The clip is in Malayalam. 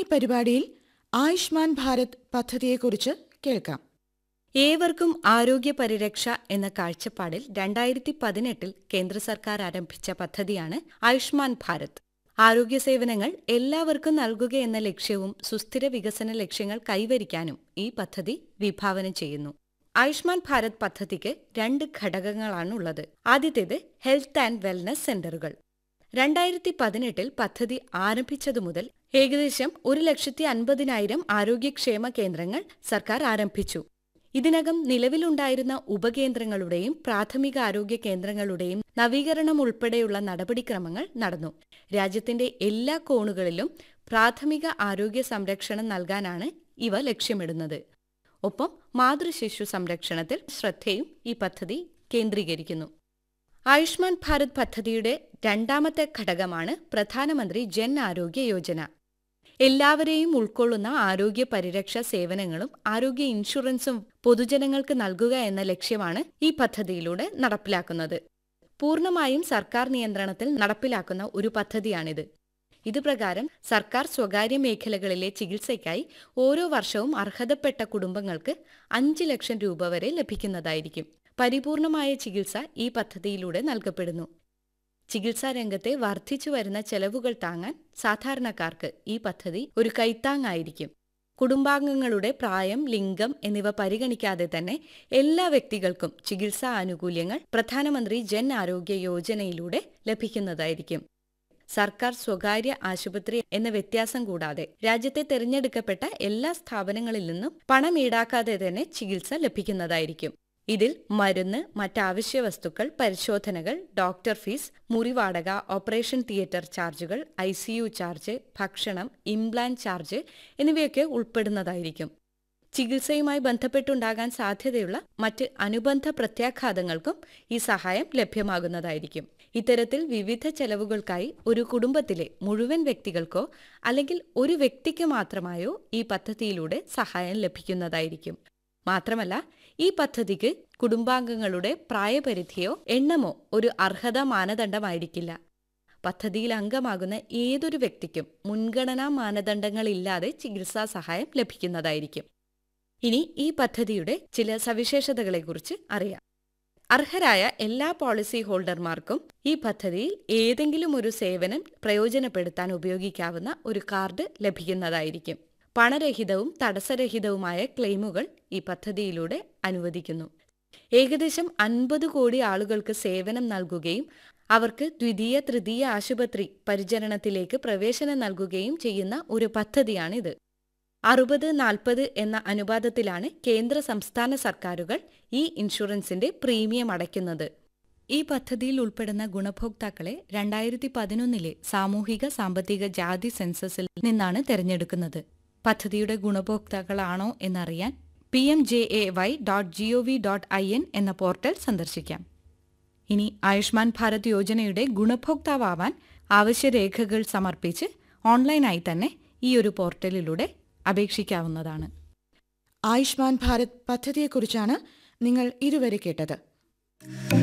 പരിപാടിയിൽ ആയുഷ്മാൻ ഭാരത് പദ്ധതിയെക്കുറിച്ച് കേൾക്കാം ഏവർക്കും ആരോഗ്യ പരിരക്ഷ എന്ന കാഴ്ചപ്പാടിൽ രണ്ടായിരത്തി പതിനെട്ടിൽ കേന്ദ്ര സർക്കാർ ആരംഭിച്ച പദ്ധതിയാണ് ആയുഷ്മാൻ ഭാരത് ആരോഗ്യ സേവനങ്ങൾ എല്ലാവർക്കും നൽകുക എന്ന ലക്ഷ്യവും സുസ്ഥിര വികസന ലക്ഷ്യങ്ങൾ കൈവരിക്കാനും ഈ പദ്ധതി വിഭാവനം ചെയ്യുന്നു ആയുഷ്മാൻ ഭാരത് പദ്ധതിക്ക് രണ്ട് ഘടകങ്ങളാണുള്ളത് ആദ്യത്തേത് ഹെൽത്ത് ആൻഡ് വെൽനസ് സെന്ററുകൾ രണ്ടായിരത്തി പതിനെട്ടിൽ പദ്ധതി ആരംഭിച്ചതു മുതൽ ഏകദേശം ഒരു ലക്ഷത്തി അൻപതിനായിരം ആരോഗ്യക്ഷേമ കേന്ദ്രങ്ങൾ സർക്കാർ ആരംഭിച്ചു ഇതിനകം നിലവിലുണ്ടായിരുന്ന ഉപകേന്ദ്രങ്ങളുടെയും പ്രാഥമിക ആരോഗ്യ കേന്ദ്രങ്ങളുടെയും നവീകരണം ഉൾപ്പെടെയുള്ള നടപടിക്രമങ്ങൾ നടന്നു രാജ്യത്തിന്റെ എല്ലാ കോണുകളിലും പ്രാഥമിക ആരോഗ്യ സംരക്ഷണം നൽകാനാണ് ഇവ ലക്ഷ്യമിടുന്നത് ഒപ്പം മാതൃശിശു സംരക്ഷണത്തിൽ ശ്രദ്ധയും ഈ പദ്ധതി കേന്ദ്രീകരിക്കുന്നു ആയുഷ്മാൻ ഭാരത് പദ്ധതിയുടെ രണ്ടാമത്തെ ഘടകമാണ് പ്രധാനമന്ത്രി ജൻ ആരോഗ്യ യോജന എല്ലാവരെയും ഉൾക്കൊള്ളുന്ന ആരോഗ്യ പരിരക്ഷാ സേവനങ്ങളും ആരോഗ്യ ഇൻഷുറൻസും പൊതുജനങ്ങൾക്ക് നൽകുക എന്ന ലക്ഷ്യമാണ് ഈ പദ്ധതിയിലൂടെ നടപ്പിലാക്കുന്നത് പൂർണ്ണമായും സർക്കാർ നിയന്ത്രണത്തിൽ നടപ്പിലാക്കുന്ന ഒരു പദ്ധതിയാണിത് ഇതുപ്രകാരം സർക്കാർ സ്വകാര്യ മേഖലകളിലെ ചികിത്സയ്ക്കായി ഓരോ വർഷവും അർഹതപ്പെട്ട കുടുംബങ്ങൾക്ക് അഞ്ച് ലക്ഷം രൂപ വരെ ലഭിക്കുന്നതായിരിക്കും പരിപൂർണമായ ചികിത്സ ഈ പദ്ധതിയിലൂടെ നൽകപ്പെടുന്നു ചികിത്സാ രംഗത്തെ വർദ്ധിച്ചു വരുന്ന ചെലവുകൾ താങ്ങാൻ സാധാരണക്കാർക്ക് ഈ പദ്ധതി ഒരു കൈത്താങ്ങായിരിക്കും കുടുംബാംഗങ്ങളുടെ പ്രായം ലിംഗം എന്നിവ പരിഗണിക്കാതെ തന്നെ എല്ലാ വ്യക്തികൾക്കും ചികിത്സാ ആനുകൂല്യങ്ങൾ പ്രധാനമന്ത്രി ജൻ ആരോഗ്യ യോജനയിലൂടെ ലഭിക്കുന്നതായിരിക്കും സർക്കാർ സ്വകാര്യ ആശുപത്രി എന്ന വ്യത്യാസം കൂടാതെ രാജ്യത്തെ തിരഞ്ഞെടുക്കപ്പെട്ട എല്ലാ സ്ഥാപനങ്ങളിൽ നിന്നും പണം ഈടാക്കാതെ തന്നെ ചികിത്സ ലഭിക്കുന്നതായിരിക്കും ഇതിൽ മരുന്ന് മറ്റാവശ്യ വസ്തുക്കൾ പരിശോധനകൾ ഡോക്ടർ ഫീസ് മുറിവാടക ഓപ്പറേഷൻ തിയേറ്റർ ചാർജുകൾ ഐ ചാർജ് ഭക്ഷണം ഇംപ്ലാന്റ് ചാർജ് എന്നിവയൊക്കെ ഉൾപ്പെടുന്നതായിരിക്കും ചികിത്സയുമായി ബന്ധപ്പെട്ടുണ്ടാകാൻ സാധ്യതയുള്ള മറ്റ് അനുബന്ധ പ്രത്യാഘാതങ്ങൾക്കും ഈ സഹായം ലഭ്യമാകുന്നതായിരിക്കും ഇത്തരത്തിൽ വിവിധ ചെലവുകൾക്കായി ഒരു കുടുംബത്തിലെ മുഴുവൻ വ്യക്തികൾക്കോ അല്ലെങ്കിൽ ഒരു വ്യക്തിക്ക് മാത്രമായോ ഈ പദ്ധതിയിലൂടെ സഹായം ലഭിക്കുന്നതായിരിക്കും മാത്രമല്ല ഈ പദ്ധതിക്ക് കുടുംബാംഗങ്ങളുടെ പ്രായപരിധിയോ എണ്ണമോ ഒരു അർഹതാ മാനദണ്ഡമായിരിക്കില്ല പദ്ധതിയിൽ അംഗമാകുന്ന ഏതൊരു വ്യക്തിക്കും മുൻഗണനാ മാനദണ്ഡങ്ങളില്ലാതെ ചികിത്സാ സഹായം ലഭിക്കുന്നതായിരിക്കും ഇനി ഈ പദ്ധതിയുടെ ചില സവിശേഷതകളെക്കുറിച്ച് അറിയാം അർഹരായ എല്ലാ പോളിസി ഹോൾഡർമാർക്കും ഈ പദ്ധതിയിൽ ഏതെങ്കിലും ഒരു സേവനം പ്രയോജനപ്പെടുത്താൻ ഉപയോഗിക്കാവുന്ന ഒരു കാർഡ് ലഭിക്കുന്നതായിരിക്കും പണരഹിതവും തടസ്സരഹിതവുമായ ക്ലെയിമുകൾ ഈ പദ്ധതിയിലൂടെ അനുവദിക്കുന്നു ഏകദേശം അൻപത് കോടി ആളുകൾക്ക് സേവനം നൽകുകയും അവർക്ക് ദ്വിതീയ തൃതീയ ആശുപത്രി പരിചരണത്തിലേക്ക് പ്രവേശനം നൽകുകയും ചെയ്യുന്ന ഒരു പദ്ധതിയാണിത് അറുപത് നാൽപ്പത് എന്ന അനുപാതത്തിലാണ് കേന്ദ്ര സംസ്ഥാന സർക്കാരുകൾ ഈ ഇൻഷുറൻസിന്റെ പ്രീമിയം അടയ്ക്കുന്നത് ഈ പദ്ധതിയിൽ ഉൾപ്പെടുന്ന ഗുണഭോക്താക്കളെ രണ്ടായിരത്തി പതിനൊന്നിലെ സാമൂഹിക സാമ്പത്തിക ജാതി സെൻസസിൽ നിന്നാണ് തെരഞ്ഞെടുക്കുന്നത് പദ്ധതിയുടെ ഗുണഭോക്താക്കളാണോ എന്നറിയാൻ P M J A Y dot G O V dot I N എന്ന പോർട്ടൽ സന്ദർശിക്കാം ഇനി ആയുഷ്മാൻ ഭാരത് യോജനയുടെ ഗുണഭോക്താവാൻ ആവശ്യരേഖകൾ സമർപ്പിച്ച് ഓൺലൈനായി തന്നെ ഈ ഒരു പോർട്ടലിലൂടെ അപേക്ഷിക്കാവുന്നതാണ് ആയുഷ്മാൻ ഭാരത് പദ്ധതിയെക്കുറിച്ചാണ് നിങ്ങൾ ഇതുവരെ കേട്ടത്